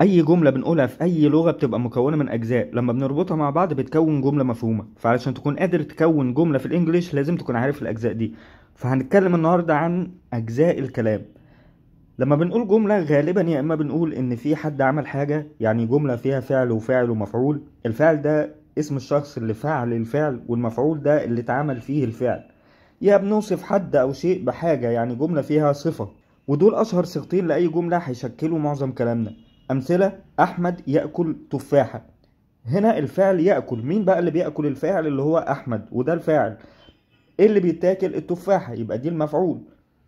اي جمله بنقولها في اي لغه بتبقى مكونه من اجزاء لما بنربطها مع بعض بتكون جمله مفهومه فعلشان تكون قادر تكون جمله في الانجليش لازم تكون عارف الاجزاء دي فهنتكلم النهارده عن اجزاء الكلام لما بنقول جملة غالبا يا إما بنقول إن في حد عمل حاجة يعني جملة فيها فعل وفاعل ومفعول الفعل ده اسم الشخص اللي فعل الفعل والمفعول ده اللي اتعمل فيه الفعل يا بنوصف حد أو شيء بحاجة يعني جملة فيها صفة ودول أشهر صيغتين لأي جملة هيشكلوا معظم كلامنا أمثلة أحمد يأكل تفاحة هنا الفعل يأكل مين بقى اللي بيأكل الفاعل اللي هو أحمد وده الفاعل إيه اللي بيتاكل التفاحة يبقى دي المفعول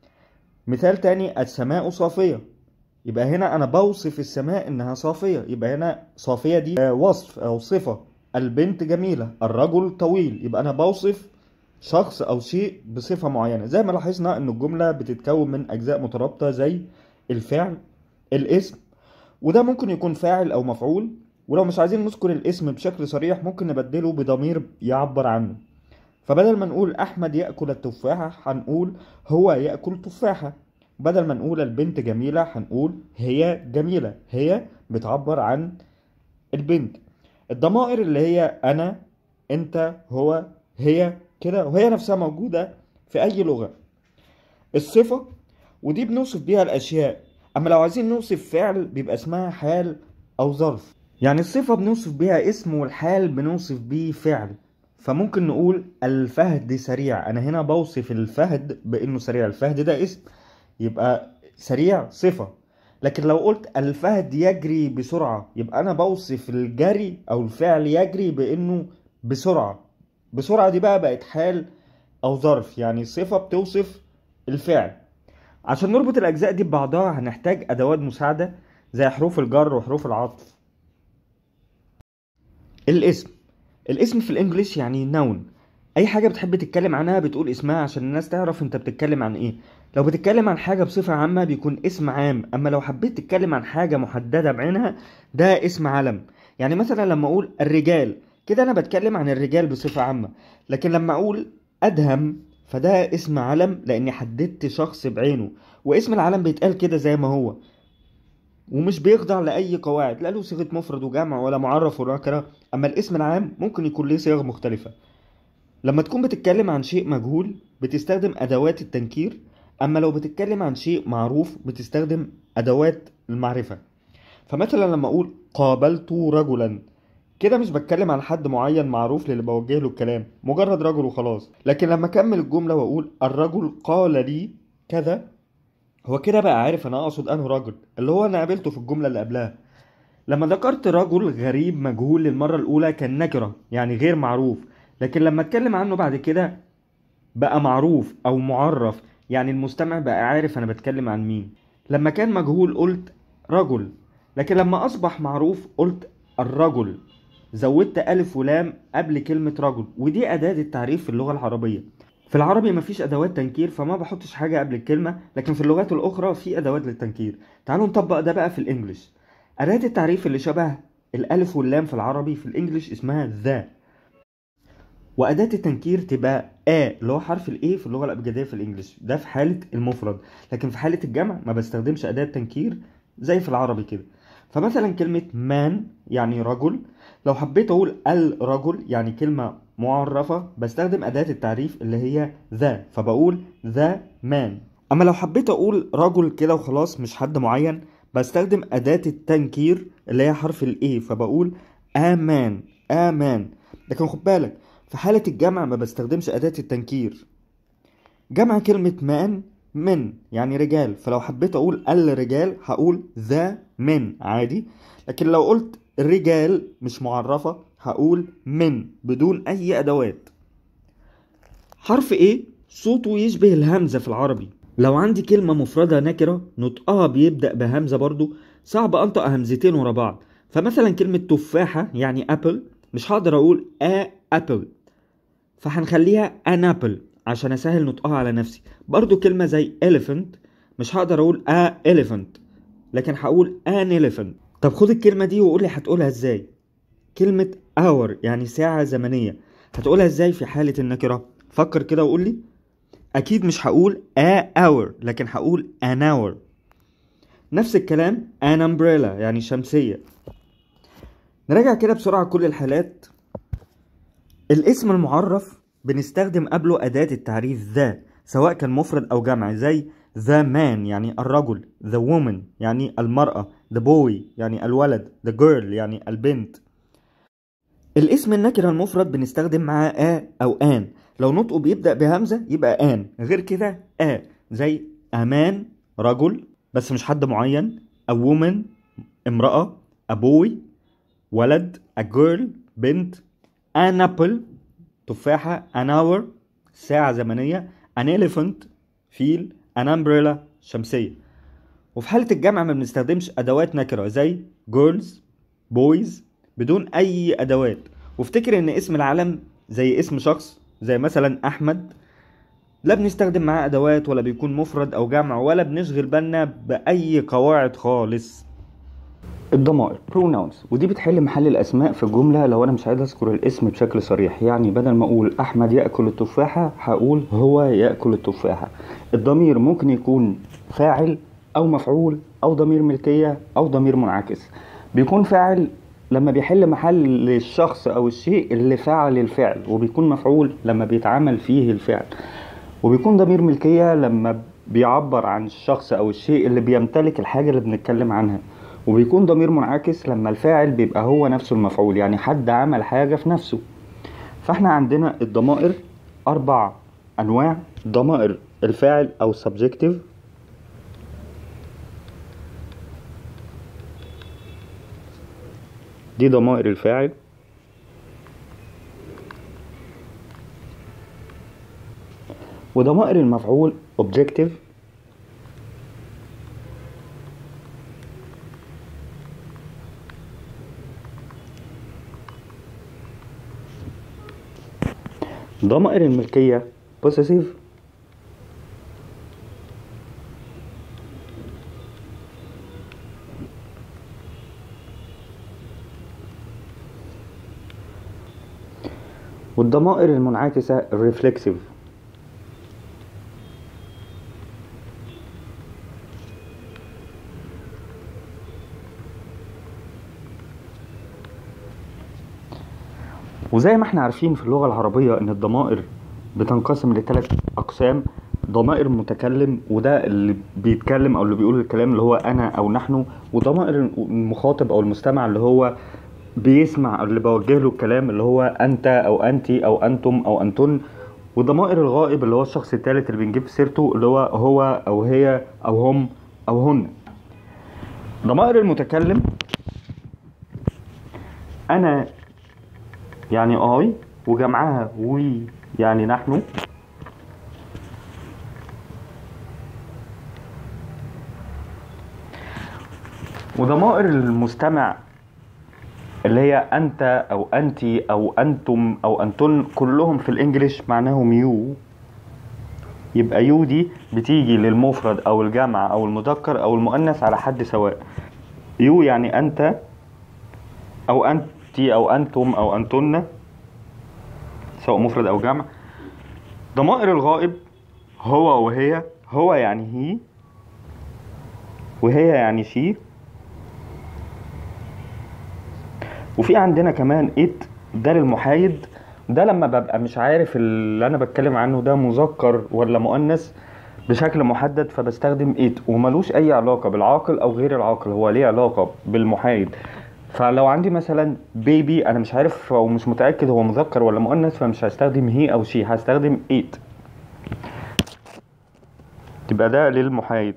مثال تاني السماء صافية يبقى هنا أنا بوصف السماء إنها صافية يبقى هنا صافية دي آه، وصف أو صفة البنت جميلة الرجل طويل يبقى أنا بوصف شخص أو شيء بصفة معينة زي ما لاحظنا إن الجملة بتتكون من أجزاء مترابطة زي الفعل الاسم وده ممكن يكون فاعل أو مفعول ولو مش عايزين نذكر الاسم بشكل صريح ممكن نبدله بضمير يعبر عنه فبدل ما نقول أحمد يأكل التفاحة هنقول هو يأكل تفاحة بدل ما نقول البنت جميلة هنقول هي جميلة هي بتعبر عن البنت الضمائر اللي هي أنا أنت هو هي كده وهي نفسها موجودة في أي لغة الصفة ودي بنوصف بيها الأشياء أما لو عايزين نوصف فعل بيبقى اسمها حال أو ظرف يعني الصفة بنوصف بيها اسم والحال بنوصف بيه فعل فممكن نقول الفهد سريع انا هنا بوصف الفهد بانه سريع الفهد ده اسم يبقى سريع صفة لكن لو قلت الفهد يجري بسرعة يبقى انا بوصف الجري او الفعل يجري بانه بسرعة بسرعة دي بقى بقت حال او ظرف يعني صفة بتوصف الفعل عشان نربط الاجزاء دي ببعضها هنحتاج ادوات مساعدة زي حروف الجر وحروف العطف الاسم الاسم في الانجليش يعني نون اي حاجه بتحب تتكلم عنها بتقول اسمها عشان الناس تعرف انت بتتكلم عن ايه لو بتتكلم عن حاجه بصفه عامه بيكون اسم عام اما لو حبيت تتكلم عن حاجه محدده بعينها ده اسم علم يعني مثلا لما اقول الرجال كده انا بتكلم عن الرجال بصفه عامه لكن لما اقول ادهم فده اسم علم لاني حددت شخص بعينه واسم العلم بيتقال كده زي ما هو ومش بيخضع لأي قواعد لا له صيغة مفرد وجمع ولا معرف ولا نكرة أما الاسم العام ممكن يكون ليه صيغ مختلفة لما تكون بتتكلم عن شيء مجهول بتستخدم أدوات التنكير أما لو بتتكلم عن شيء معروف بتستخدم أدوات المعرفة فمثلا لما أقول قابلت رجلا كده مش بتكلم عن حد معين معروف للي بوجه له الكلام مجرد رجل وخلاص لكن لما أكمل الجملة وأقول الرجل قال لي كذا هو كده بقى عارف انا اقصد انه رجل اللي هو انا قابلته في الجمله اللي قبلها لما ذكرت رجل غريب مجهول للمره الاولى كان نكره يعني غير معروف لكن لما اتكلم عنه بعد كده بقى معروف او معرف يعني المستمع بقى عارف انا بتكلم عن مين لما كان مجهول قلت رجل لكن لما اصبح معروف قلت الرجل زودت الف ولام قبل كلمه رجل ودي اداه التعريف في اللغه العربيه في العربي مفيش ادوات تنكير فما بحطش حاجه قبل الكلمه لكن في اللغات الاخرى في ادوات للتنكير تعالوا نطبق ده بقى في الانجليش اداه التعريف اللي شبه الالف واللام في العربي في الانجليش اسمها ذا واداه التنكير تبقى ا اللي هو حرف الاي في اللغه الابجديه في الانجليش ده في حاله المفرد لكن في حاله الجمع ما بستخدمش اداه تنكير زي في العربي كده فمثلا كلمه مان يعني رجل لو حبيت اقول الرجل يعني كلمه معرفة بستخدم أداة التعريف اللي هي ذا فبقول ذا مان أما لو حبيت أقول رجل كده وخلاص مش حد معين بستخدم أداة التنكير اللي هي حرف الإيه فبقول آمان آمان لكن خد بالك في حالة الجمع ما بستخدمش أداة التنكير جمع كلمة مان من يعني رجال فلو حبيت أقول الرجال هقول ذا من عادي لكن لو قلت الرجال مش معرفة هقول من بدون أي أدوات حرف إيه صوته يشبه الهمزة في العربي لو عندي كلمة مفردة نكرة نطقها بيبدأ بهمزة برضو صعب أنطق همزتين ورا بعض فمثلا كلمة تفاحة يعني أبل مش هقدر أقول أ أبل فهنخليها أن أبل عشان أسهل نطقها على نفسي برضو كلمة زي elephant مش هقدر أقول أ elephant لكن هقول an elephant طب خد الكلمة دي وقول لي هتقولها ازاي كلمة hour يعني ساعة زمنية هتقولها ازاي في حالة النكرة فكر كده وقول لي اكيد مش هقول a hour لكن هقول an hour نفس الكلام an umbrella يعني شمسية نراجع كده بسرعة كل الحالات الاسم المعرف بنستخدم قبله أداة التعريف ذا سواء كان مفرد أو جمع زي the man يعني الرجل the woman يعني المرأة the boy يعني الولد the girl يعني البنت الاسم النكرة المفرد بنستخدم معاه a أو an لو نطقه بيبدأ بهمزة يبقى an غير كده a زي a man رجل بس مش حد معين a woman امرأة a boy ولد a girl بنت an apple تفاحة an hour ساعة زمنية an elephant فيل an umbrella شمسية وفي حالة الجمع ما بنستخدمش أدوات نكرة زي girls boys بدون أي أدوات وافتكر إن اسم العلم زي اسم شخص زي مثلا أحمد لا بنستخدم معاه أدوات ولا بيكون مفرد أو جمع ولا بنشغل بالنا بأي قواعد خالص الضمائر pronouns ودي بتحل محل الأسماء في الجملة لو أنا مش عايز أذكر الاسم بشكل صريح يعني بدل ما أقول أحمد يأكل التفاحة هقول هو يأكل التفاحة الضمير ممكن يكون فاعل أو مفعول أو ضمير ملكية أو ضمير منعكس بيكون فاعل لما بيحل محل الشخص أو الشيء اللي فعل الفعل وبيكون مفعول لما بيتعمل فيه الفعل وبيكون ضمير ملكية لما بيعبر عن الشخص أو الشيء اللي بيمتلك الحاجة اللي بنتكلم عنها وبيكون ضمير منعكس لما الفاعل بيبقى هو نفسه المفعول يعني حد عمل حاجة في نفسه فاحنا عندنا الضمائر أربع أنواع ضمائر الفاعل أو subjective دي ضمائر الفاعل وضمائر المفعول objective ضمائر الملكية possessive والضمائر المنعكسة reflexive وزي ما احنا عارفين في اللغة العربية ان الضمائر بتنقسم لثلاث اقسام ضمائر متكلم وده اللي بيتكلم او اللي بيقول الكلام اللي هو انا او نحن وضمائر المخاطب او المستمع اللي هو بيسمع اللي بوجه له الكلام اللي هو انت او انتي او انتم او انتن وضمائر الغائب اللي هو الشخص الثالث اللي بنجيب سيرته اللي هو هو او هي او هم او هن ضمائر المتكلم انا يعني اي وجمعها وي يعني نحن وضمائر المستمع اللي هي انت او انتي او انتم او انتن كلهم في الانجليش معناهم يو يبقى يو دي بتيجي للمفرد او الجمع او المذكر او المؤنث على حد سواء يو يعني انت او انتي او انتم او انتن سواء مفرد او جمع ضمائر الغائب هو وهي هو يعني هي وهي يعني شي وفي عندنا كمان ات ده للمحايد ده لما ببقى مش عارف اللي انا بتكلم عنه ده مذكر ولا مؤنث بشكل محدد فبستخدم ات وملوش اي علاقة بالعاقل او غير العاقل هو ليه علاقة بالمحايد فلو عندي مثلا بيبي انا مش عارف او مش متاكد هو مذكر ولا مؤنث فمش هستخدم هي او شي هستخدم ات تبقى ده للمحايد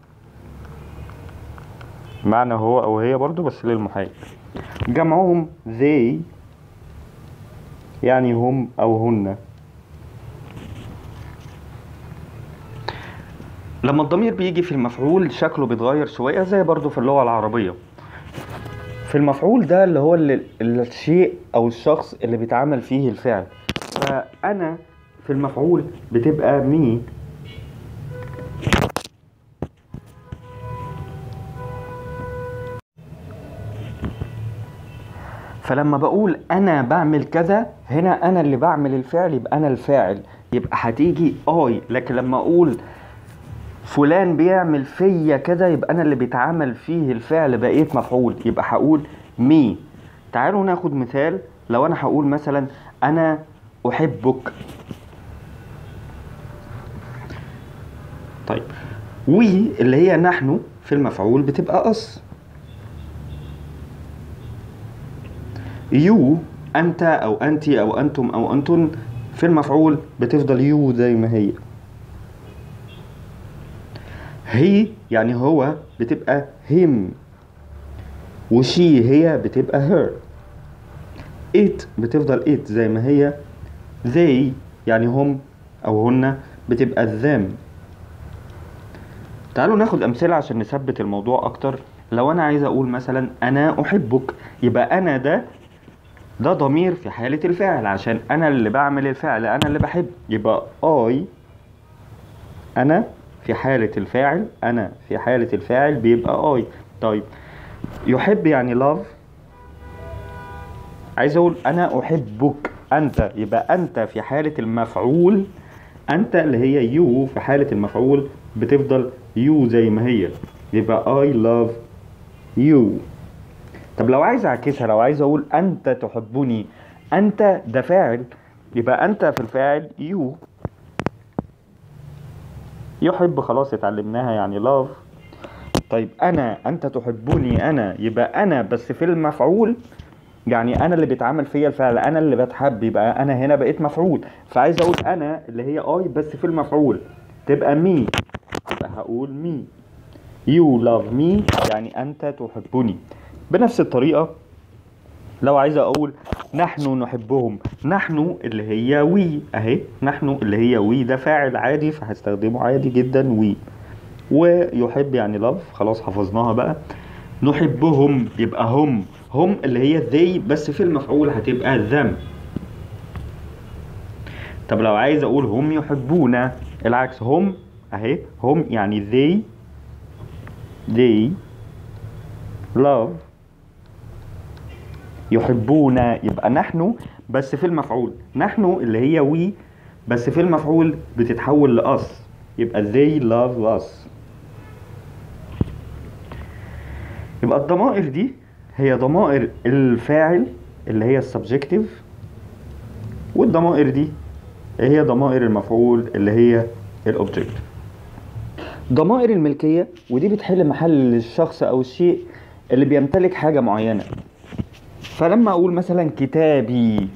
معنى هو او هي برضو بس للمحايد جمعهم they يعني هم او هن لما الضمير بيجي في المفعول شكله بيتغير شوية زي برضو في اللغة العربية في المفعول ده اللي هو اللي الشيء او الشخص اللي بيتعمل فيه الفعل فانا في المفعول بتبقى مي فلما بقول انا بعمل كذا هنا انا اللي بعمل الفعل يبقى انا الفاعل يبقى هتيجي اي لكن لما اقول فلان بيعمل فيا كده يبقى انا اللي بيتعمل فيه الفعل بقيت مفعول يبقى هقول مي تعالوا ناخد مثال لو انا هقول مثلا انا احبك طيب وي اللي هي نحن في المفعول بتبقى اس يو انت او انت او انتم او انتن في المفعول بتفضل يو زي ما هي هي يعني هو بتبقى him وشي هي بتبقى her it بتفضل it زي ما هي they يعني هم او هن بتبقى them تعالوا ناخد امثله عشان نثبت الموضوع اكتر لو انا عايز اقول مثلا انا احبك يبقى انا ده ده ضمير في حالة الفعل عشان أنا اللي بعمل الفعل أنا اللي بحب يبقى I أنا في حالة الفاعل أنا في حالة الفاعل بيبقى I طيب يحب يعني love عايز أقول أنا أحبك أنت يبقى أنت في حالة المفعول أنت اللي هي يو في حالة المفعول بتفضل يو زي ما هي يبقى I love you طب لو عايز اعكسها لو عايز اقول انت تحبني انت ده فاعل يبقى انت في الفاعل يو يحب خلاص اتعلمناها يعني لاف طيب انا انت تحبني انا يبقى انا بس في المفعول يعني انا اللي بيتعمل فيا الفعل انا اللي بتحب يبقى انا هنا بقيت مفعول فعايز اقول انا اللي هي اي بس في المفعول تبقى مي يبقى هقول مي you love me يعني انت تحبني بنفس الطريقة لو عايز اقول نحن نحبهم نحن اللي هي وي اهي نحن اللي هي وي ده فاعل عادي فهستخدمه عادي جدا وي ويحب يعني love خلاص حفظناها بقى نحبهم يبقى هم هم اللي هي they بس في المفعول هتبقى them طب لو عايز اقول هم يحبونا العكس هم اهي هم يعني they they love يحبون يبقى نحن بس في المفعول نحن اللي هي وي بس في المفعول بتتحول لأس يبقى they love us يبقى الضمائر دي هي ضمائر الفاعل اللي هي السبجكتيف والضمائر دي هي ضمائر المفعول اللي هي الاوبجكتيف ضمائر الملكية ودي بتحل محل الشخص أو الشيء اللي بيمتلك حاجة معينة فلما أقول مثلا كتابي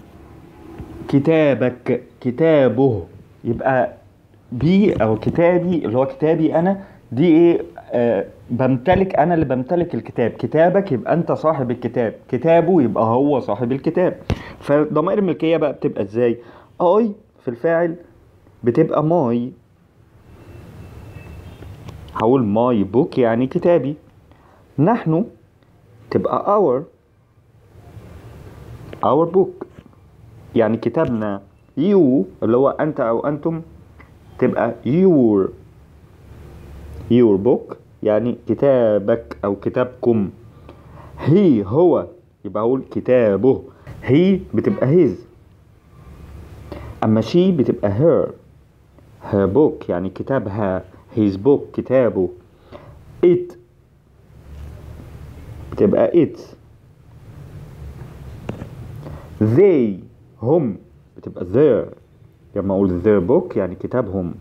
كتابك كتابه يبقى بي أو كتابي اللي هو كتابي أنا دي إيه آه بمتلك أنا اللي بمتلك الكتاب كتابك يبقى أنت صاحب الكتاب كتابه يبقى هو صاحب الكتاب فضمائر الملكية بقى بتبقى إزاي أي في الفاعل بتبقى ماي هقول ماي بوك يعني كتابي نحن تبقى our our book يعني كتابنا you اللي هو أنت أو أنتم تبقى your your book يعني كتابك أو كتابكم he هو يبقى أقول كتابه he بتبقى his أما she بتبقى her her book يعني كتابها his book كتابه it بتبقى it they هم بتبقى their لما اقول their book يعني كتابهم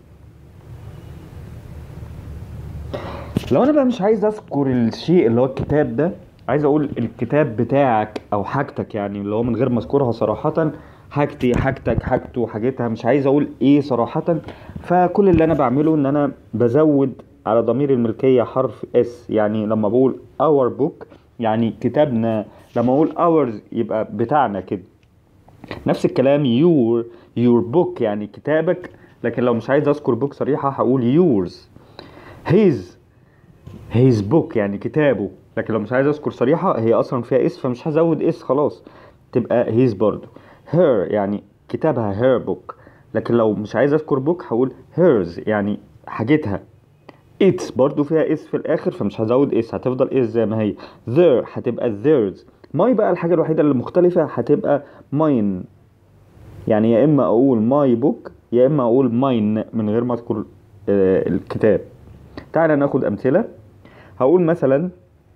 لو انا بقى مش عايز اذكر الشيء اللي هو الكتاب ده عايز اقول الكتاب بتاعك او حاجتك يعني اللي هو من غير ما اذكرها صراحة حاجتي حاجتك حاجته حاجتها مش عايز اقول ايه صراحة فكل اللي انا بعمله ان انا بزود على ضمير الملكية حرف اس يعني لما بقول our book يعني كتابنا لما اقول ours يبقى بتاعنا كده نفس الكلام your your book يعني كتابك لكن لو مش عايز اذكر book صريحة هقول yours his his book يعني كتابه لكن لو مش عايز اذكر صريحة هي اصلا فيها اس فمش هزود اس خلاص تبقى his برضو her يعني كتابها her book لكن لو مش عايز اذكر book هقول hers يعني حاجتها its برضو فيها اس في الاخر فمش هزود اس هتفضل اس زي ما هي there هتبقى theirs ماي بقى الحاجة الوحيدة اللي مختلفة هتبقى mine يعني يا اما اقول my book يا اما اقول mine من غير ما اذكر آه الكتاب تعالى ناخد امثله هقول مثلا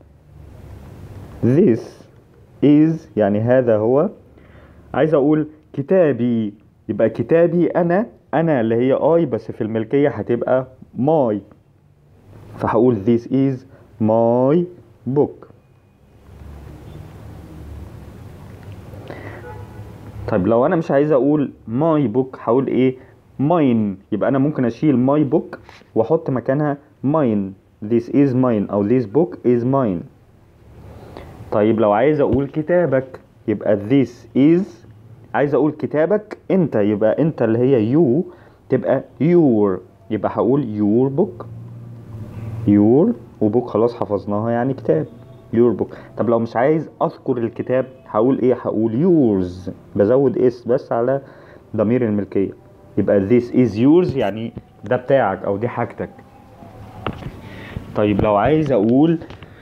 this is يعني هذا هو عايز اقول كتابي يبقى كتابي انا انا اللي هي اي بس في الملكيه هتبقى my فهقول this is my book طيب لو انا مش عايز اقول my book هقول ايه mine يبقى انا ممكن اشيل my book واحط مكانها mine this is mine او this book is mine طيب لو عايز اقول كتابك يبقى this is عايز اقول كتابك انت يبقى انت اللي هي you تبقى your يبقى هقول your book your وبوك خلاص حفظناها يعني كتاب your book طب لو مش عايز اذكر الكتاب هقول ايه هقول yours بزود اس بس على ضمير الملكية يبقى this is yours يعني ده بتاعك او دي حاجتك طيب لو عايز اقول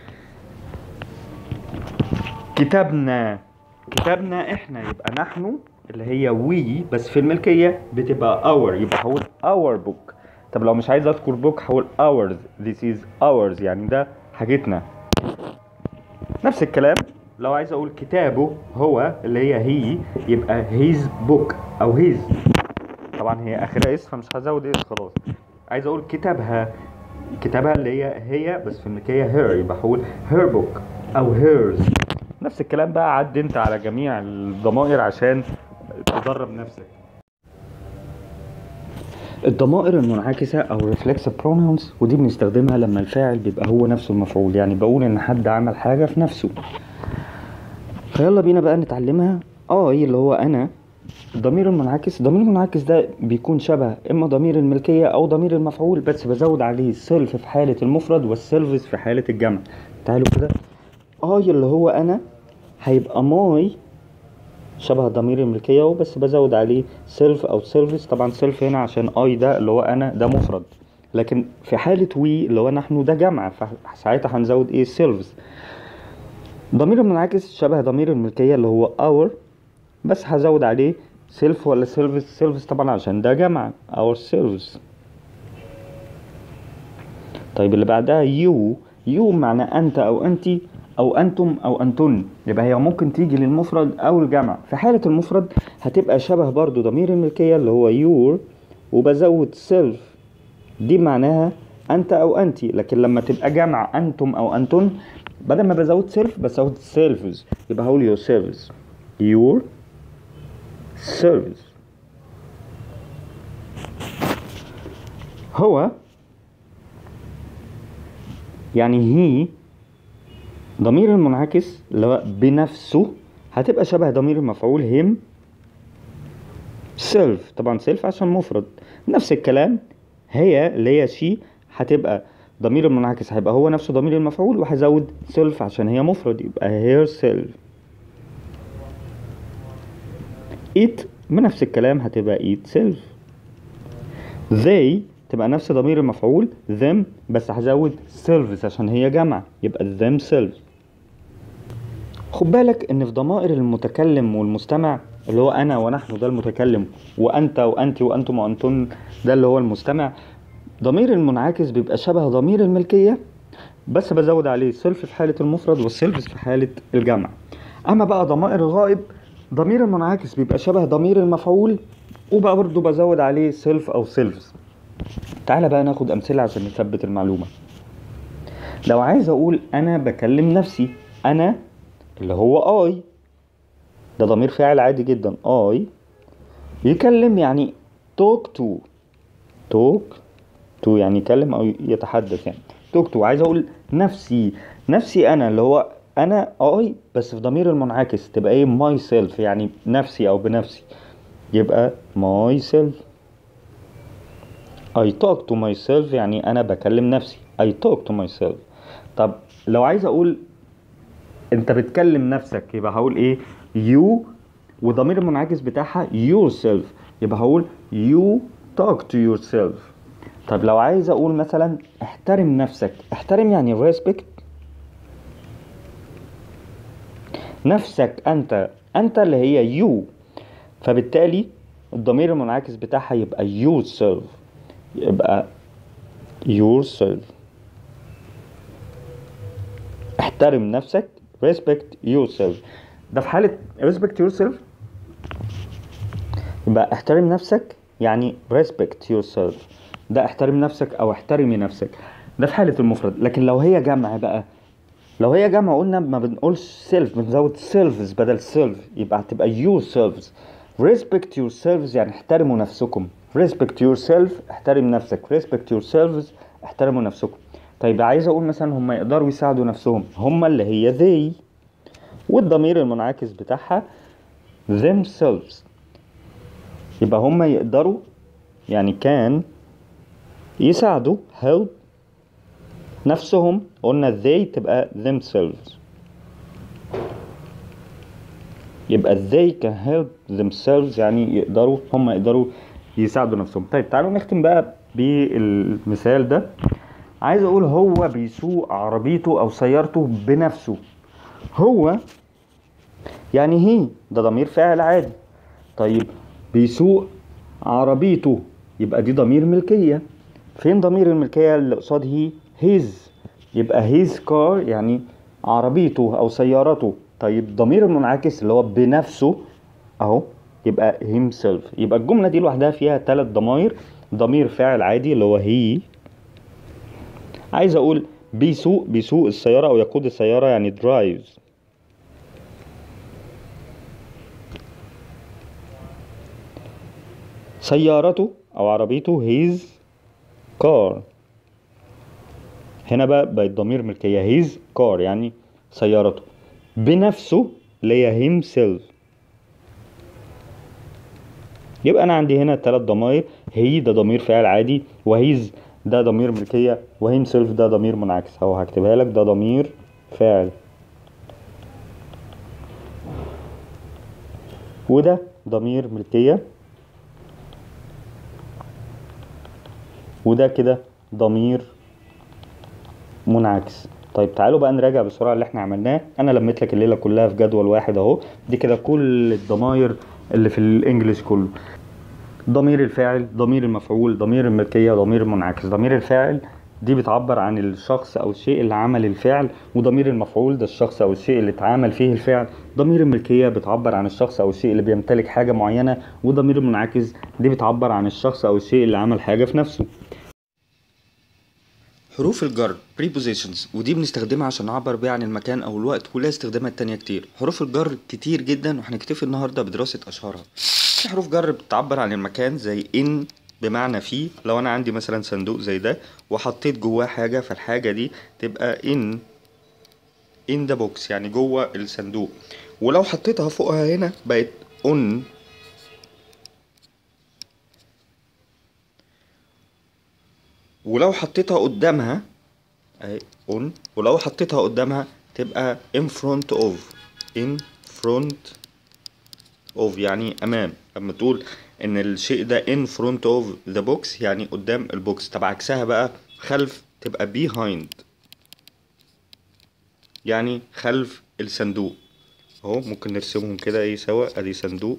كتابنا كتابنا احنا يبقى نحن اللي هي وي بس في الملكية بتبقى our يبقى هقول our book طب لو مش عايز اذكر book هقول ours this is ours يعني ده حاجتنا نفس الكلام لو عايز اقول كتابه هو اللي هي هي يبقى his book او his طبعا هي اخرها اس فمش هزود اس خلاص عايز اقول كتابها كتابها اللي هي هي بس في الملكية her يبقى هقول her book او hers نفس الكلام بقى عد انت على جميع الضمائر عشان تدرب نفسك الضمائر المنعكسة أو reflexive pronouns ودي بنستخدمها لما الفاعل بيبقى هو نفسه المفعول يعني بقول إن حد عمل حاجة في نفسه فيلا بينا بقى نتعلمها اي اللي هو أنا الضمير المنعكس الضمير المنعكس ده بيكون شبه إما ضمير الملكية أو ضمير المفعول بس بزود عليه سيلف في حالة المفرد والسيلفز في حالة الجمع تعالوا كده اي اللي هو أنا هيبقى ماي شبه ضمير الملكية اهو بس بزود عليه سيلف او سيلفز طبعا سيلف هنا عشان اي ده اللي هو انا ده مفرد لكن في حالة وي اللي هو نحن ده جمع فساعتها هنزود ايه سيلفز ضمير المنعكس شبه ضمير الملكية اللي هو اور بس هزود عليه سيلف ولا سيلفز سيلفز طبعا عشان ده جمع اور سيلفز طيب اللي بعدها يو يو معنى انت او انتي او انتم او انتن يبقى هي ممكن تيجي للمفرد او الجمع في حالة المفرد هتبقى شبه برضو ضمير الملكية اللي هو يور وبزود سيلف دي معناها انت او انتي لكن لما تبقى جمع انتم او انتن بدل ما بزود سيلف بزود سيلفز يبقى هقول يور سيلفز يور سيلفز هو يعني هي ضمير المنعكس اللي هو بنفسه هتبقى شبه ضمير المفعول هم سيلف طبعا سيلف عشان مفرد نفس الكلام هي اللي هي شي هتبقى ضمير المنعكس هيبقى هو نفسه ضمير المفعول وهزود سيلف عشان هي مفرد يبقى هير سيلف eat بنفس الكلام هتبقى eat self they تبقى نفس ضمير المفعول them بس هزود selves عشان هي جمع يبقى themselves خد بالك ان في ضمائر المتكلم والمستمع اللي هو انا ونحن ده المتكلم وانت وانت وانتم وانتن ده اللي هو المستمع ضمير المنعكس بيبقى شبه ضمير الملكية بس بزود عليه سيلف في حالة المفرد والسيلفز في حالة الجمع اما بقى ضمائر الغائب ضمير المنعكس بيبقى شبه ضمير المفعول وبقى برضه بزود عليه سيلف او سيلفز تعالى بقى ناخد امثله عشان نثبت المعلومه لو عايز اقول انا بكلم نفسي انا اللي هو اي ده ضمير فاعل عادي جدا اي يكلم يعني توك تو توك تو يعني يكلم او يتحدث يعني توك تو عايز اقول نفسي نفسي انا اللي هو انا اي بس في ضمير المنعكس تبقى ايه ماي سيلف يعني نفسي او بنفسي يبقى ماي سيلف I talk to myself يعني أنا بكلم نفسي I talk to myself طب لو عايز أقول أنت بتكلم نفسك يبقى هقول إيه you وضمير المنعكس بتاعها yourself يبقى هقول you talk to yourself طب لو عايز أقول مثلا احترم نفسك احترم يعني respect نفسك أنت أنت اللي هي you فبالتالي الضمير المنعكس بتاعها يبقى yourself يبقى yourself احترم نفسك respect yourself ده في حالة respect yourself يبقى احترم نفسك يعني respect yourself ده احترم نفسك او احترمي نفسك ده في حالة المفرد لكن لو هي جمع بقى لو هي جمع قلنا ما بنقولش self بنزود selves بدل self يبقى هتبقى yourselves respect yourselves يعني احترموا نفسكم respect yourself احترم نفسك respect yourselves احترموا نفسكم طيب عايز اقول مثلا هم يقدروا يساعدوا نفسهم هم اللي هي they والضمير المنعكس بتاعها themselves يبقى هم يقدروا يعني كان يساعدوا help نفسهم قلنا they تبقى themselves يبقى they can help themselves يعني يقدروا هم يقدروا يساعدوا نفسهم طيب تعالوا نختم بقى بالمثال ده عايز اقول هو بيسوق عربيته او سيارته بنفسه هو يعني هي ده ضمير فاعل عادي طيب بيسوق عربيته يبقى دي ضمير ملكية فين ضمير الملكية اللي قصاد هي هيز يبقى هيز كار يعني عربيته او سيارته طيب ضمير المنعكس اللي هو بنفسه اهو يبقى himself يبقى الجملة دي لوحدها فيها ثلاث ضماير ضمير فاعل عادي اللي هو هي عايز اقول بيسوق بيسوق السيارة او يقود السيارة يعني drives سيارته او عربيته his car هنا بقى بقت ضمير ملكية his car يعني سيارته بنفسه اللي هي himself يبقى انا عندي هنا ثلاث ضمائر هي ده ضمير فاعل عادي وهيز ده ضمير ملكية وهيم سيلف ده ضمير منعكس اهو هكتبها لك ده ضمير فاعل وده ضمير ملكية وده كده ضمير منعكس طيب تعالوا بقى نراجع بسرعة اللي احنا عملناه انا لميت لك الليلة كلها في جدول واحد اهو دي كده كل الضماير اللي في الانجليش كله ضمير الفاعل ضمير المفعول ضمير الملكية ضمير المنعكس ضمير الفاعل دي بتعبر عن الشخص او الشيء اللي عمل الفعل وضمير المفعول ده الشخص او الشيء اللي اتعامل فيه الفعل ضمير الملكية بتعبر عن الشخص او الشيء اللي بيمتلك حاجة معينة وضمير المنعكس دي بتعبر عن الشخص او الشيء اللي عمل حاجة في نفسه حروف الجر prepositions ودي بنستخدمها عشان نعبر بيها عن المكان او الوقت ولها استخدامات تانية كتير حروف الجر كتير جدا وهنكتفي النهارده بدراسة اشهرها في حروف جر بتعبر عن المكان زي in بمعنى في لو انا عندي مثلا صندوق زي ده وحطيت جواه حاجة فالحاجة دي تبقى in in the box يعني جوه الصندوق ولو حطيتها فوقها هنا بقت on ولو حطيتها قدامها اهي on ولو حطيتها قدامها تبقى in front of in front of يعني امام لما تقول ان الشيء ده in front of the box يعني قدام البوكس طب عكسها بقى خلف تبقى behind يعني خلف الصندوق اهو ممكن نرسمهم كده ايه سوا ادي صندوق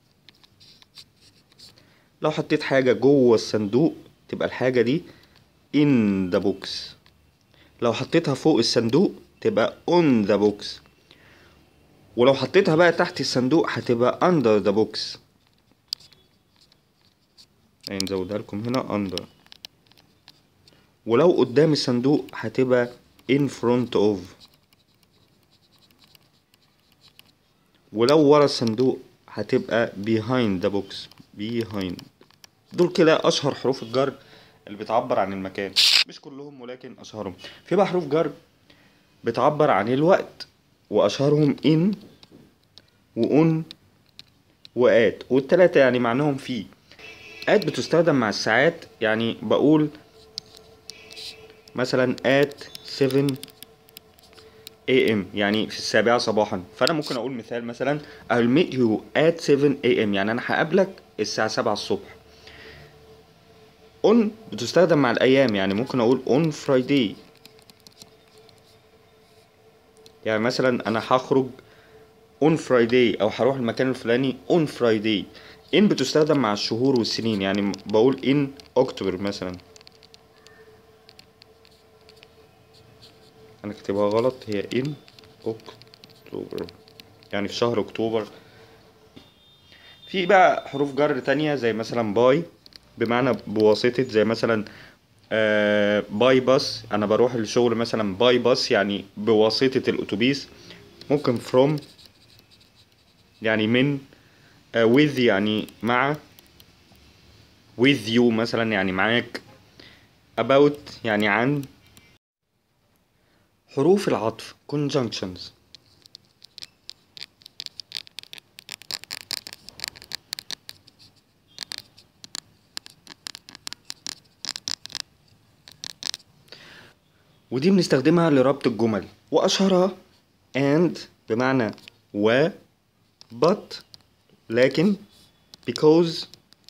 لو حطيت حاجة جوه الصندوق تبقى الحاجة دي in the box لو حطيتها فوق الصندوق تبقى on the box ولو حطيتها بقى تحت الصندوق هتبقى under the box يعني نزودها لكم هنا under ولو قدام الصندوق هتبقى in front of ولو ورا الصندوق هتبقى behind the box behind دول كده اشهر حروف الجر اللي بتعبر عن المكان مش كلهم ولكن اشهرهم في بقى حروف جر بتعبر عن الوقت واشهرهم ان وان وات والتلاتة يعني معناهم في ات بتستخدم مع الساعات يعني بقول مثلا at 7 am يعني في السابعة صباحا فأنا ممكن أقول مثال مثلا I'll meet you at 7 am يعني أنا هقابلك الساعة 7 الصبح on بتستخدم مع الأيام يعني ممكن أقول on Friday يعني مثلا أنا هخرج on Friday أو هروح المكان الفلاني on Friday in بتستخدم مع الشهور والسنين يعني بقول in October مثلا انا كاتبها غلط هي in اكتوبر يعني في شهر اكتوبر في بقى حروف جر تانية زي مثلا باي بمعنى بواسطة زي مثلا آه باي باص انا بروح الشغل مثلا باي باص يعني بواسطة الاتوبيس ممكن from يعني من آه with يعني مع with you مثلا يعني معاك about يعني عن حروف العطف conjunctions ودي بنستخدمها لربط الجمل وأشهرها and بمعنى و but لكن because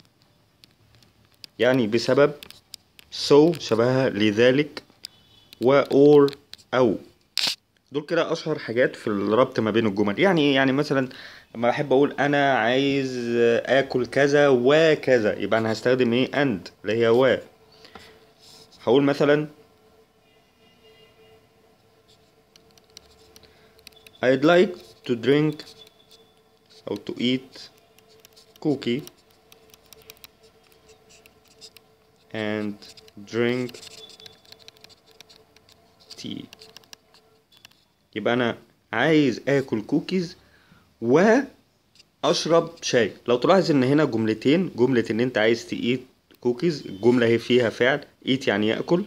يعني بسبب so شبهها لذلك و or أو دول كده أشهر حاجات في الربط ما بين الجمل يعني إيه يعني مثلا لما بحب أقول أنا عايز آكل كذا وكذا يبقى أنا هستخدم إيه and اللي هي و هقول مثلا I'd like to drink أو to eat cookie and drink tea يبقى أنا عايز آكل كوكيز وأشرب شاي لو تلاحظ إن هنا جملتين جملة إن أنت عايز تيت كوكيز الجملة هي فيها فعل eat يعني يأكل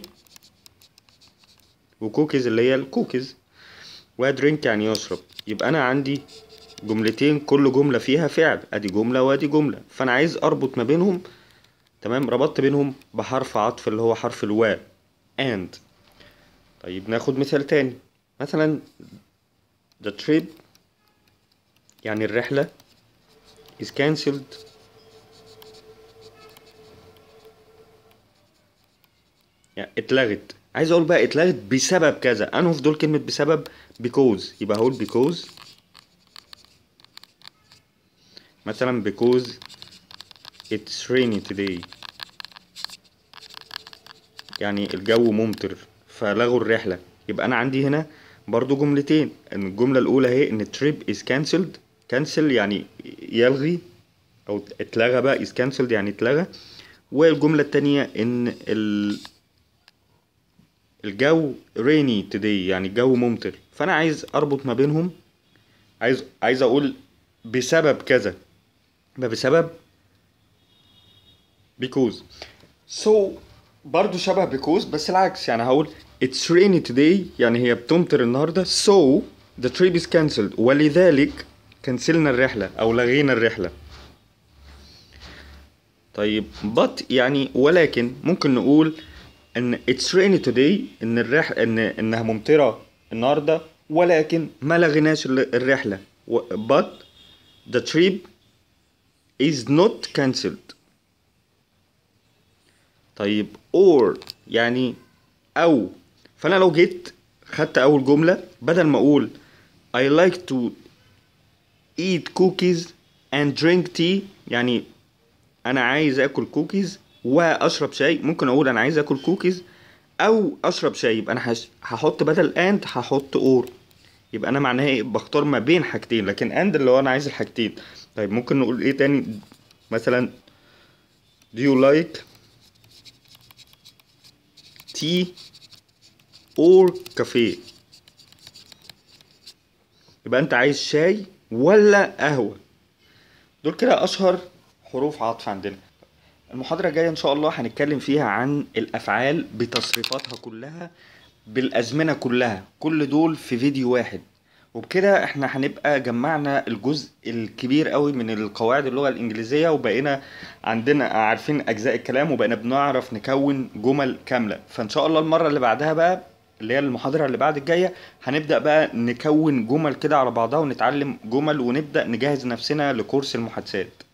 وكوكيز اللي هي الكوكيز ودرينك يعني يشرب يبقى انا عندي جملتين كل جمله فيها فعل ادي جمله وادي جمله فانا عايز اربط ما بينهم تمام ربطت بينهم بحرف عطف اللي هو حرف الوا and طيب ناخد مثال تاني مثلا the trip يعني الرحله is cancelled يعني اتلغت عايز اقول بقى اتلغت بسبب كذا انه في دول كلمة بسبب because يبقى هقول because مثلا because it's rainy today يعني الجو ممطر فلغوا الرحلة يبقى انا عندي هنا برضو جملتين ان الجملة الاولى هي ان trip is cancelled cancel يعني يلغي او اتلغى بقى is cancelled يعني اتلغى والجملة التانية ان ال الجو rainy today يعني الجو ممطر فانا عايز اربط ما بينهم عايز عايز اقول بسبب كذا ما بسبب because so برضو شبه because بس العكس يعني هقول it's rainy today يعني هي بتمطر النهاردة so the trip is cancelled ولذلك كنسلنا الرحلة او لغينا الرحلة طيب but يعني ولكن ممكن نقول ان it's rainy today ان الرح ان انها ممطره النهارده ولكن ما لغيناش ال- الرحله و- but the trip is not cancelled طيب or يعني او فانا لو جيت خدت اول جمله بدل ما اقول I like to eat cookies and drink tea يعني انا عايز اكل كوكيز واشرب شاي ممكن اقول انا عايز اكل كوكيز او اشرب شاي يبقى انا هش- هحط بدل اند هحط اور يبقى انا معناها ايه بختار ما بين حاجتين لكن اند اللي هو انا عايز الحاجتين طيب ممكن نقول ايه تاني مثلا do you like tea or cafe يبقى انت عايز شاي ولا قهوة دول كده اشهر حروف عطف عندنا المحاضرة الجاية إن شاء الله هنتكلم فيها عن الأفعال بتصريفاتها كلها بالأزمنة كلها كل دول في فيديو واحد وبكده احنا هنبقى جمعنا الجزء الكبير قوي من القواعد اللغة الإنجليزية وبقينا عندنا عارفين أجزاء الكلام وبقينا بنعرف نكون جمل كاملة فإن شاء الله المرة اللي بعدها بقى اللي هي المحاضرة اللي بعد الجاية هنبدأ بقى نكون جمل كده على بعضها ونتعلم جمل ونبدأ نجهز نفسنا لكورس المحادثات